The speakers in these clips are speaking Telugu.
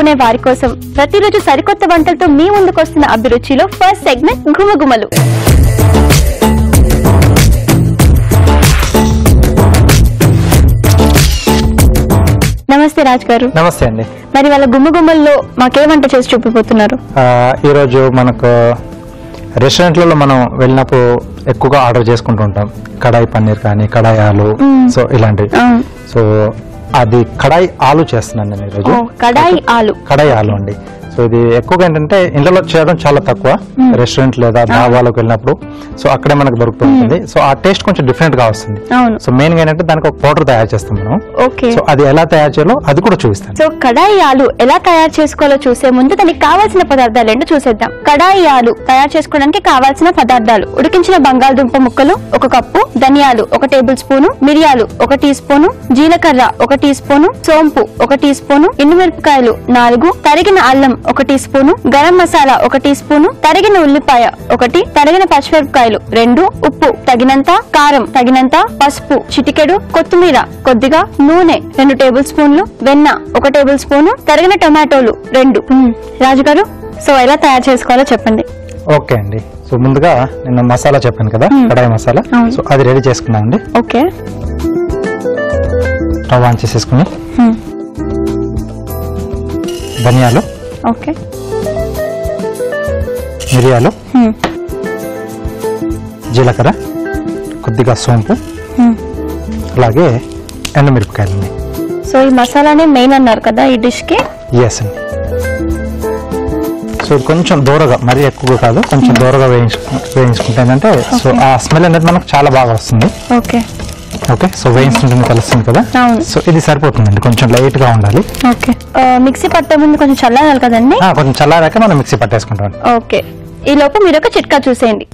చేసుకునే వారి కోసం ప్రతిరోజు సరికొత్త వంటలతో మీ ముందుకు వస్తున్న అభిరుచిలో ఫస్ట్ సెగ్మెంట్ గుమగుమలు నమస్తే రాజ్ గారు నమస్తే అండి మరి వాళ్ళ గుమ్మగుమ్మల్లో మాకే వంట చేసి చూపిపోతున్నారు ఆ, ఈరోజు మనకు రెస్టారెంట్లలో మనం వెళ్ళినప్పుడు ఎక్కువగా ఆర్డర్ చేసుకుంటూ ఉంటాం కడాయి పన్నీర్ కానీ కడాయి ఆలు మ్మ్. సో ఇలాంటివి ఆ, సో అది కడాయి ఆలు చేస్తున్నాను నేను ఈరోజు ఓ, కడాయి ఆలు కడాయి ఆలు అండి సో ఇది ఎక్కువగా ఏంటంటే ఇంట్లో చేయడం చాలా తక్కువ మ్మ్. రెస్టారెంట్ లేదా ధాబాలకు వెళ్ళినప్పుడు సో అక్కడే మనకు దొరుకుతూ ఉంటుంది సో ఆ టేస్ట్ కొంచెం డిఫరెంట్ గా వస్తుంది అవును సో మెయిన్ గా ఏంటంటే దానికి ఒక పౌడర్ తయారు చేస్తాం మనం ఓకే సో అది ఎలా తయారు చేయాలో అది కూడా చూపిస్తాను సో కడాయి ఆలు ఎలా తయారు చేసుకోవాలో చూసే ముందు దానికి కావాల్సిన పదార్థాలు ఏంటో చూసేద్దాం కడాయి ఆలు తయారు చేసుకోవడానికి కావాల్సిన పదార్థాలు ఉడికించిన బంగాళదుంప ముక్కలు ఒక కప్పు ధనియాలు ఒక టేబుల్ స్పూను మిరియాలు ఒక టీ స్పూను జీలకర్ర ఒక టీ స్పూను సోంపు ఒక టీ స్పూను ఎండుమిరపకాయలు నాలుగు తరిగిన అల్లం ఒక టీ స్పూను గరం మసాలా ఒక టీ స్పూను తరిగిన ఉల్లిపాయ ఒకటి తరిగిన పచ్చిమిరపకాయలు రెండు ఉప్పు తగినంత కారం తగినంత పసుపు చిటికెడు కొత్తిమీర కొద్దిగా నూనె రెండు టేబుల్ స్పూన్లు వెన్న ఒక టేబుల్ స్పూను తరిగిన టొమాటోలు రెండు మ్మ్. రాజుగారు సో ఎలా తయారు చేసుకోవాలో చెప్పండి ఓకే అండి సో ముందుగా నేను మసాలా చెప్పాను కదా మ్మ్. కడాయి మసాలా అవును. సో అది రెడీ చేసుకున్నాం అండి ఓకే స్టవ్ ఆన్ చేసేసుకుని మ్మ్. ధనియాలు ఓకే మిరియాలు మ్మ్. జీలకర్ర కొద్దిగా సోంపు మ్మ్. అలాగే ఎండుమిరపకాయలు సో ఈ మసాలానే మెయిన్ అన్నారు కదా ఈ డిష్ కి ఎస్ అండి సో ఇది కొంచెం దూరగా మరీ ఎక్కువగా కాదు కొంచెం దూరగా వేయించుకు వేయించుకుంటే ఏంటంటే సో ఆ స్మెల్ అనేది మనకు చాలా బాగా వస్తుంది ఓకే ఓకే సో వేయించుకుంటుంది కలుస్తుంది కదా అవును సో ఇది సరిపోతుందండి కొంచెం లైట్ గా ఉండాలి ఓకే ఆ, మిక్సీ పట్టే ముందు కొంచెం చల్లారాలి కదండి ఆ, కొంచెం చల్లారాక మనం మిక్సీ పట్టేసుకుంటాం ఓకే ఈ లోపు మీరు ఒక చిట్కా చూసేయండి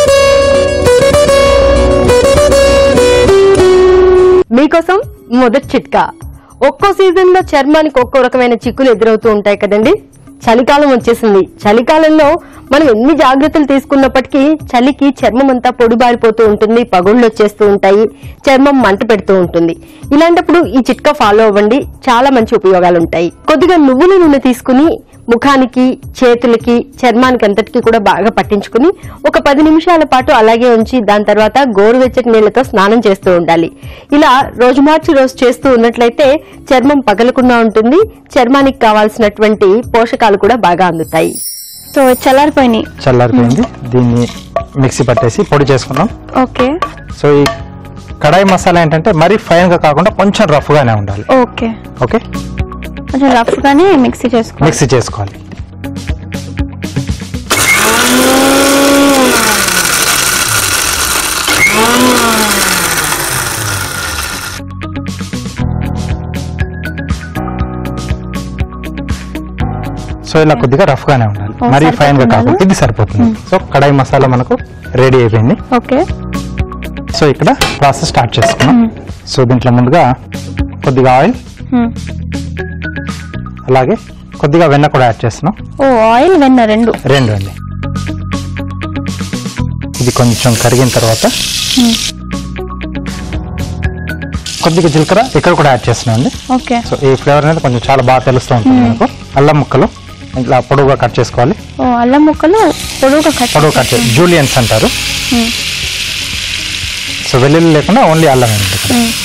మీకోసం మొదటి చిట్కా ఒక్కో సీజన్ లో చర్మానికి ఒక్కో రకమైన చిక్కులు ఎదురవుతూ ఉంటాయి కదండి చలికాలం వచ్చేసింది చలికాలంలో మనం ఎన్ని జాగ్రత్తలు తీసుకున్నప్పటికీ చలికి చర్మం అంతా పొడిబారిపోతూ ఉంటుంది పగుళ్ళు వచ్చేస్తూ ఉంటాయి చర్మం మంట పెడుతూ ఉంటుంది ఇలాంటప్పుడు ఈ చిట్కా ఫాలో అవ్వండి చాలా మంచి ఉపయోగాలు ఉంటాయి కొద్దిగా నువ్వుల నూనె తీసుకుని ముఖానికి చేతులకి చర్మానికి అంతటికి కూడా బాగా పట్టించుకుని ఒక పది నిమిషాల పాటు అలాగే ఉంచి దాని తర్వాత గోరువెచ్చటి నీళ్లతో స్నానం చేస్తూ ఉండాలి ఇలా రోజు మార్చి రోజు చేస్తూ ఉన్నట్లయితే చర్మం పగలకుండా ఉంటుంది చర్మానికి కావాల్సినటువంటి పోషకాలు కూడా బాగా అందుతాయి సో చల్లారిపోయినాయి చల్లారిపోయింది దీన్ని మిక్సీ పట్టేసి పొడి చేసుకున్నాం ఓకే సో ఈ కడాయి మసాలా ఏంటంటే మరీ ఫైన్ గా కాకుండా కొంచెం రఫ్ గానే ఉండాలి ఓకే ఓకే కొంచెం రఫ్ గానే మిక్సీ చేసుకోవాలి మిక్సీ చేసుకోవాలి సో ఇలా కొద్దిగా రఫ్ గానే ఉండాలి ఓ, మరీ ఫైన్ గా సరిపోతుందా? కాకుండా ఇది సరిపోతుంది సో కడాయి మసాలా మనకు రెడీ అయిపోయింది ఓకే సో ఇక్కడ ప్రాసెస్ స్టార్ట్ చేసుకున్నాం మ్మ్. సో దీంట్లో ముందుగా కొద్దిగా ఆయిల్ మ్మ్. అలాగే కొద్దిగా వెన్న కూడా యాడ్ చేస్తున్నాం ఓ ఆయిల్ వెన్న రెండు రెండు అండి ఇది కొంచెం కరిగిన తర్వాత మ్మ్. కొద్దిగా జీలకర్ర ఇక్కడ కూడా యాడ్ చేస్తున్నాం అండి ఓకే సో ఈ ఫ్లేవర్ అనేది కొంచెం చాలా బాగా తెలుస్తూ ఉంటుంది మనకు అల్లం ముక్కలు ఇట్లా పొడవుగా కట్ చేసుకోవాలి ఓ అల్లం ముక్కలు పొడువుగా కట్ పొడవు కట్ చేసి జూలియన్స్ అంటారు మ్మ్. సో వెల్లుల్లి లేకుండా ఓన్లీ అల్లం అండి ఇక్కడ మ్మ్.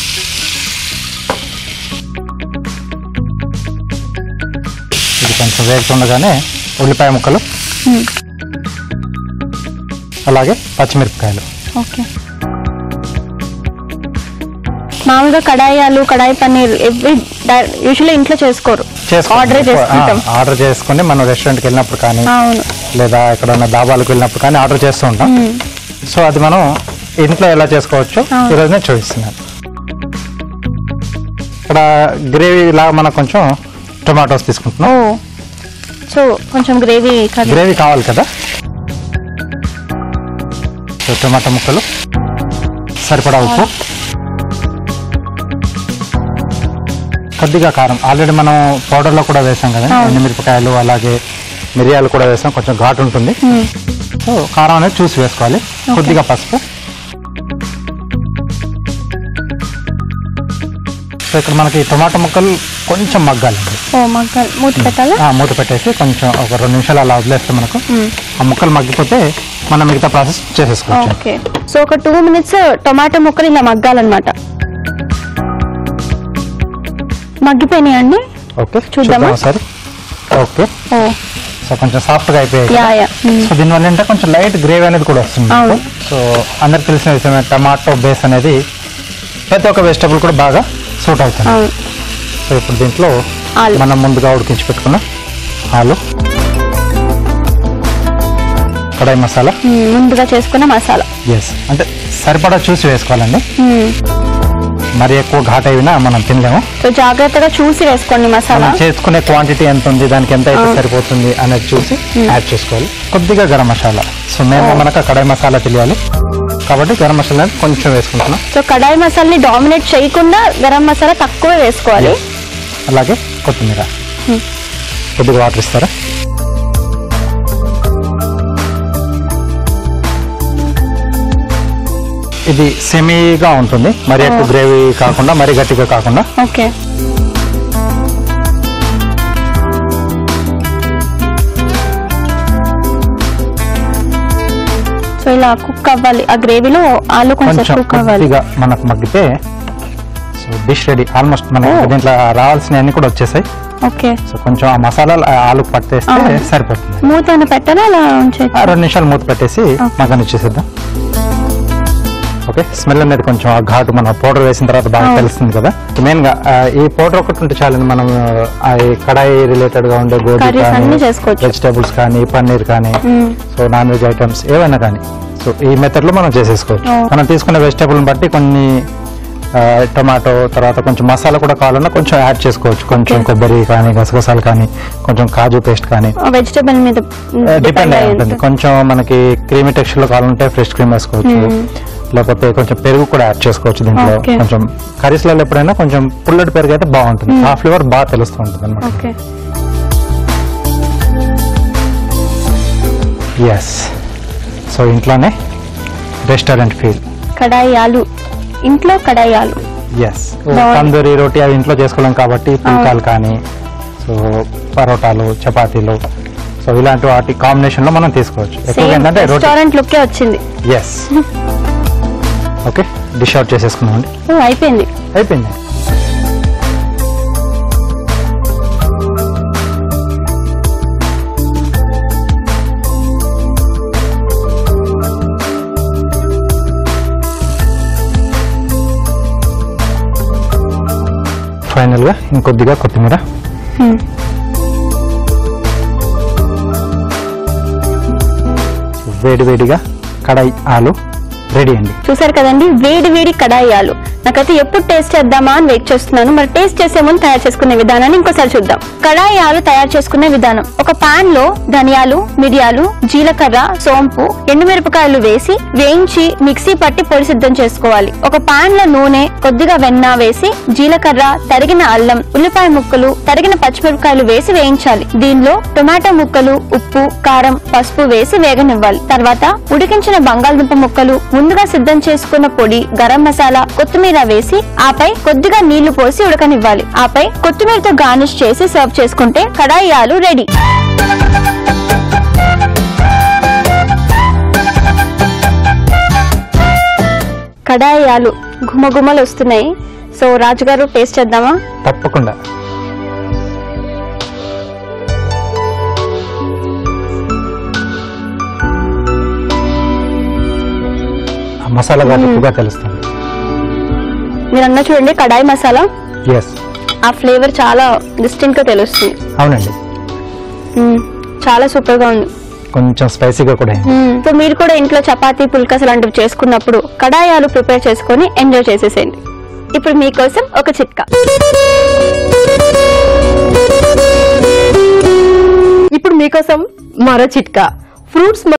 ఇది కొంచెం వేగుతుండగానే ఉల్లిపాయ ముక్కలు మ్మ్. అలాగే పచ్చిమిరపకాయలు ఓకే మామూలుగా కడాయాలు కడాయి పన్నీర్ ఎవ్రీ యూజువల్లీ ఇంట్లో చేసుకోరు ఆర్డర్ చేసుకుంటాం ఆర్డర్ చేసుకుని మనం రెస్టారెంట్కి వెళ్ళినప్పుడు కానీ అవును లేదా ఎక్కడన్నా దాబాలకు వెళ్ళినప్పుడు కానీ ఆర్డర్ చేస్తూ ఉంటాం మ్మ్. సో అది మనం ఇంట్లో ఎలా చేసుకోవచ్చో అవును. ఈరోజు నేను చూపిస్తున్నాను ఇక్కడ గ్రేవీ లాగా మనం కొంచెం టొమాటోస్ ఓ తీసుకుంటున్నాం సో కొంచెం గ్రేవీ కర్రీ గ్రేవీ కావాలి కదా సో టొమాటో ముక్కలు సరిపడా ఉప్పు కొద్దిగా కారం ఆల్రెడీ మనం పౌడర్లో కూడా వేసాం కదా అవును. ఎండుమిరపకాయలు అలాగే మిరియాలు కూడా వేసాం కొంచెం ఘాటు ఉంటుంది మ్మ్. సో కారం అనేది చూసి వేసుకోవాలి కొద్దిగా పసుపు సో ఇక్కడ మనకి టొమాటో ముక్కలు కొంచెం మగ్గాలండి ఓ మగ్గాలు మూత పెట్టాలా ఆ, మూత పెట్టేసి కొంచెం ఒక రెండు నిమిషాలు అలా వదిలేస్తే మనకు మ్మ్. ఆ ముక్కలు మగ్గిపోతే మనం మిగతా ప్రాసెస్ చేసేసుకోవచ్చు ఓకే సో ఒక టూ మినిట్స్ టొమాటో ముక్కలు ఇలా మగ్గాలన్నమాట మగ్గిపోయినాయండి ఓకే చూద్దామా? చూద్దాం ఒకసారి ఓకే ఓ సో కొంచెం సాఫ్ట్గా అయిపోయాయి యా యా మ్మ్. సో దీనివల్ల ఏంటంటే కొంచెం లైట్ గ్రేవీ అనేది కూడా వస్తుంది అవును. సో అందరికి తెలిసిన విషయమే టమాటో బేస్ అనేది ప్రతి ఒక్క వెజిటబుల్ కూడా బాగా సూట్ అవుతుంది అవును సో ఇప్పుడు దీంట్లో ఆలు. మనం ముందుగా ఉడికించి పెట్టుకున్న ఆలు కడాయి మసాలా మ్మ్. ముందుగా చేసుకున్న మసాలా ఎస్ అంటే సరిపడా చూసి వేసుకోవాలండి మ్మ్. మరి ఎక్కువ ఘాట్ అయినా మనం తినలేము సో జాగ్రత్తగా చూసి వేసుకోండి మసాలా మనం చేసుకునే క్వాంటిటీ ఎంత ఉంది దానికి ఎంత అయితే ఆ. సరిపోతుంది అనేది చూసి యాడ్ చేసుకోవాలి కొద్దిగా గరం మసాలా సో మేము మనకు కడాయి మసాలా తెలియాలి కాబట్టి గరం మసాలా అనేది కొంచెం వేసుకుంటున్నాం సో కడాయి మసాలాని డామినేట్ చేయకుండా గరం మసాలా తక్కువ వేసుకోవాలి అలాగే కొత్తిమీర Hmm. కొద్దిగా వాటర్ ఇస్తారా ఇది సెమీగా ఉంటుంది మరి ఎక్కువ Oh. గ్రేవీ కాకుండా మరి గట్టిగా కాకుండా ఓకే సో ఇలా కుక్ అవ్వాలి ఆ గ్రేవీలో ఆలు కొంచెం కొంచెం కుక్ అవ్వాలి కొద్దిగా మనకు మగ్గితే సో డిష్ రెడీ ఆల్మోస్ట్ మనకి Oh. దీంట్లో రావాల్సిన అన్ని కూడా వచ్చేసాయి ఓకే సో కొంచెం ఆ మసాలాలు ఆ ఆలుకు పట్టేస్తే Ah. సరిపోతుంది మూత ఏమైనా పెట్టాలా అలా ఉంచేది ఆ రెండు నిమిషాలు మూత పెట్టేసి Okay. మగ్గని ఇచ్చేసేద్దాం ఓకే స్మెల్ అనేది కొంచెం ఆ ఘాటు మన పౌడర్ వేసిన తర్వాత బాగా అవును. తెలుస్తుంది కదా మెయిన్ గా ఆ, ఈ పౌడర్ ఒకటి ఉంటే చాలండి మనం ఆ, ఈ కడాయి రిలేటెడ్ గా ఉండే గోధుమ Curries కానీ అన్నీ చేసుకోవచ్చు. వెజిటేబుల్స్ కానీ పన్నీర్ కానీ hmm. So non veg items ఏవైనా కానీ సో ఈ మెథడ్ లో మనం చేసేసుకోవచ్చు Oh. మనం తీసుకునే వెజిటేబుల్ బట్టి కొన్ని ఆ, టమాటో తర్వాత కొంచెం మసాలా కూడా కావాలన్నా కొంచెం యాడ్ చేసుకోవచ్చు కొంచెం Okay. కొబ్బరి కానీ గసగసాలు కానీ కొంచెం కాజు పేస్ట్ కానీ వెజిటబుల్ మీద డిపెండ్ అయి ఉంటుంది కొంచెం మనకి క్రీమీ టెక్స్చర్ లో కావాలంటే ఫ్రెష్ క్రీమ్ వేసుకోవచ్చు మ్మ్. లేకపోతే కొంచెం పెరుగు కూడా యాడ్ చేసుకోవచ్చు దీంట్లో Okay. కొంచెం కర్రీస్ లలో ఎప్పుడైనా కొంచెం పుల్లటి పెరుగు అయితే బాగుంటుంది మ్మ్. ఆ ఫ్లేవర్ బాగా తెలుస్తూ ఉంటుంది అనమాట ఓకే ఎస్ సో ఇంట్లోనే రెస్టారెంట్ ఫీల్ కడాయి ఆలు ఇంట్లో కడాయి ఆలు ఎస్ బాగుంది. తందూరి రోటీ అవి ఇంట్లో చేసుకోలేం కాబట్టి పుల్కాలు కానీ సో పరోటాలు చపాతీలు సో ఇలాంటి వాటి కాంబినేషన్ లో మనం తీసుకోవచ్చు ఎక్కువగా సేమ్ ఏంటంటే రోటీ రెస్టారెంట్ లుక్కే వచ్చింది ఎస్ ఓకే డిష్ అవుట్ చేసేసుకున్నాం అండి ఓ, అయిపోయింది అయిపోయింది ఫైనల్గా ఇంకొద్దిగా కొత్తిమీర మ్మ్. వేడి వేడిగా కడాయి ఆలు రెడీ అండి చూసారు కదండి వేడి వేడి కడాయి ఆలు నాకైతే ఎప్పుడు టేస్ట్ చేద్దామా అని వెయిట్ చేస్తున్నాను మరి టేస్ట్ చేసే ముందు తయారు చేసుకునే విధానాన్ని ఇంకోసారి చూద్దాం కడాయి ఆలు తయారు చేసుకునే విధానం ఒక పాన్ లో ధనియాలు మిరియాలు జీలకర్ర సోంపు ఎండుమిరపకాయలు వేసి వేయించి మిక్సీ పట్టి పొడి సిద్ధం చేసుకోవాలి ఒక పాన్ లో నూనె కొద్దిగా వెన్న వేసి జీలకర్ర తరిగిన అల్లం ఉల్లిపాయ ముక్కలు తరిగిన పచ్చిమిరపకాయలు వేసి వేయించాలి దీనిలో టొమాటో ముక్కలు ఉప్పు కారం పసుపు వేసి వేగనివ్వాలి తర్వాత ఉడికించిన బంగాళదుంప ముక్కలు ముందుగా సిద్ధం చేసుకున్న పొడి గరం మసాలా కొత్తిమీర వేసి ఆపై కొద్దిగా నీళ్లు పోసి ఉడకనివ్వాలి ఆపై కొత్తిమీరతో గార్నిష్ చేసి సర్వ్ చేసుకుంటే కడాయి ఆలు రెడీ కడాయి ఆలు గుమగుమలు వస్తున్నాయి సో రాజుగారు టేస్ట్ చేద్దామా తప్పకుండా ఆ మసాలా ఘాటు ఎక్కువగా తెలుస్తుంది మీరు అన్న చూడండి కడాయి మసాలా ఎస్ ఆ ఫ్లేవర్ చాలా డిస్టింక్ట్ గా తెలుస్తుంది అవునండి మ్మ్. చాలా సూపర్ గా ఉంది కొంచెం స్పైసీగా కూడా అయింది మ్మ్. సో మీరు కూడా ఇంట్లో చపాతీ పుల్కస్ లాంటివి చేసుకున్నప్పుడు కడాయాలు ప్రిపేర్ చేసుకొని ఎంజాయ్ చేసేసేయండి ఇప్పుడు మీకోసం ఒక చిట్కా ఇప్పుడు మీకోసం మరో చిట్కా ఫ్రూట్స్